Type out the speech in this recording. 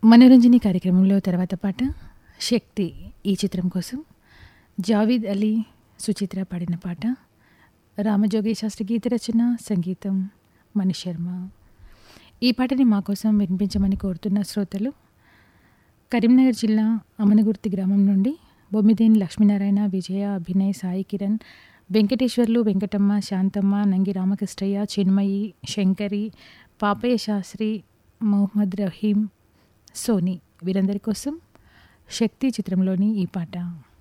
మనోరంజని కార్యక్రమంలో తర్వాత పాట శక్తి ఈ చిత్రం కోసం జావీద్ అలీ సుచిత్ర పాడిన పాట రామజోగి శాస్త్రి గీత రచన సంగీతం మణి శర్మ ఈ పాటని మా కోసం వినిపించమని కోరుతున్న శ్రోతలు కరీంనగర్ జిల్లా అమనగుర్తి గ్రామం నుండి బొమ్మిదేని లక్ష్మీనారాయణ విజయ అభినయ్ సాయి కిరణ్ వెంకటేశ్వర్లు వెంకటమ్మ శాంతమ్మ నంగి రామకృష్ణయ్య చిన్మయి శంకరి పాపయ్య శాస్త్రి మొహమ్మద్ రహీం సోని వీరందరి కోసం శక్తి చిత్రంలోని ఈ పాట